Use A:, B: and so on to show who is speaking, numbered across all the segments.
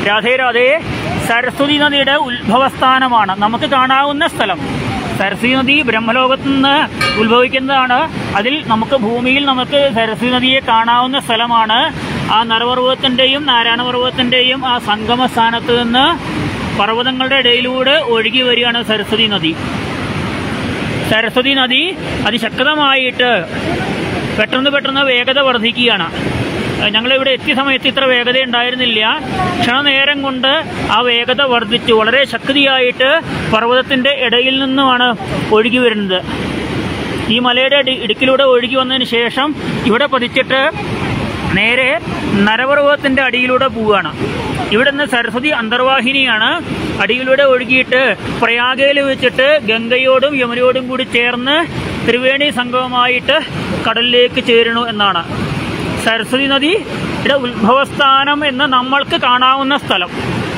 A: രാധേ രാധേ സരസ്വതി നദിയുടെ ഉത്ഭവസ്ഥാനമാണ് നമുക്ക് കാണാവുന്ന സ്ഥലം സരസ്വതി നദി ബ്രഹ്മലോകത്ത് നിന്ന് ഉത്ഭവിക്കുന്നതാണ് അതിൽ നമുക്ക് ഭൂമിയിൽ നമുക്ക് സരസ്വതി നദിയെ കാണാവുന്ന സ്ഥലമാണ് ആ നരപർവ്വതത്തിന്റെയും നാരായണപർവ്വതത്തിന്റെയും ആ സംഗമ സ്ഥാനത്ത് നിന്ന് പർവ്വതങ്ങളുടെ ഇടയിലൂടെ ഒഴുകി വരികയാണ് സരസ്വതി നദി സരസ്വതി നദി അതിശക്തമായിട്ട് പെട്ടെന്ന് പെട്ടെന്ന് വേഗത വർദ്ധിക്കുകയാണ് ഏഹ് ഞങ്ങളിവിടെ എത്തിയ സമയത്ത് ഇത്ര വേഗത ഉണ്ടായിരുന്നില്ല ക്ഷണനേരം കൊണ്ട് ആ വേഗത വർദ്ധിച്ചു വളരെ ശക്തിയായിട്ട് പർവ്വതത്തിന്റെ ഇടയിൽ നിന്നുമാണ് ഒഴുകി വരുന്നത് ഈ മലയുടെ ഇടി- ഇടുക്കിലൂടെ ഒഴുകി വന്നതിന് ശേഷം ഇവിടെ പതിച്ചിട്ട് നേരെ നരപർവ്വതത്തിന്റെ അടിയിലൂടെ പോവുകയാണ് ഇവിടെ നിന്ന് സരസ്വതി അന്തർവാഹിനിയാണ് അടിയിലൂടെ ഒഴുകിയിട്ട് പ്രയാഗയിൽ വെച്ചിട്ട് ഗംഗയോടും യമുനയോടും കൂടി ചേർന്ന് ത്രിവേണി സംഗമമായിട്ട് കടലിലേക്ക് ചേരണു എന്നാണ് സരസ്വതി നദിയുടെ ഉത്ഭവസ്ഥാനം എന്ന് നമ്മൾക്ക് കാണാവുന്ന സ്ഥലം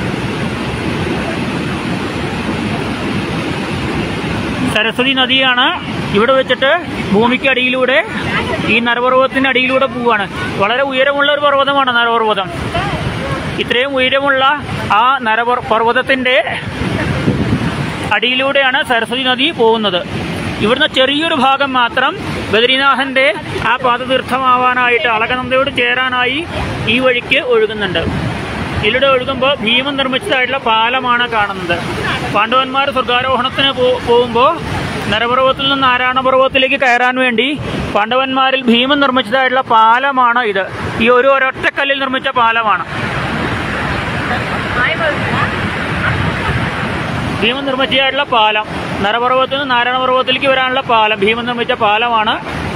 A: സരസ്വതി നദിയാണ് ഇവിടെ വെച്ചിട്ട് ഭൂമിക്ക് അടിയിലൂടെ ഈ നരപർവ്വതത്തിന്റെ അടിയിലൂടെ പോവാണ് വളരെ ഉയരമുള്ള ഒരു പർവ്വതമാണ് നരപർവ്വതം ഇത്രയും ഉയരമുള്ള ആ നരപർ പർവ്വതത്തിന്റെ അടിയിലൂടെയാണ് സരസ്വതി നദി പോകുന്നത് ഇവിടുന്ന് ചെറിയൊരു ഭാഗം മാത്രം ബദ്രീനാഥന്റെ ആ പാദതീർത്ഥമാവാനായിട്ട് അളകനന്ദയോട് ചേരാനായി ഈ വഴിക്ക് ഒഴുകുന്നുണ്ട് ഇതിലൂടെ ഒഴുകുമ്പോൾ ഭീമൻ നിർമ്മിച്ചതായിട്ടുള്ള പാലമാണ് കാണുന്നത് പാണ്ഡവന്മാർ സ്വർഗാരോഹണത്തിന് പോ- പോകുമ്പോൾ നരപർവ്വതത്തിൽ നിന്ന് നാരായണപർവ്വതത്തിലേക്ക് കയറാൻ വേണ്ടി പാണ്ഡവന്മാരിൽ ഭീമൻ നിർമ്മിച്ചതായിട്ടുള്ള പാലമാണ് ഇത് ഈ ഒരു ഒരൊറ്റക്കല്ലിൽ നിർമ്മിച്ച പാലമാണ് ഭീമൻ നിർമ്മിച്ചതായിട്ടുള്ള പാലം നരപർവ്വതത്തിൽ നിന്ന് നാരായണപർവ്വതത്തിലേക്ക് വരാനുള്ള പാലം ഭീമൻ നിർമ്മിച്ച പാലമാണ്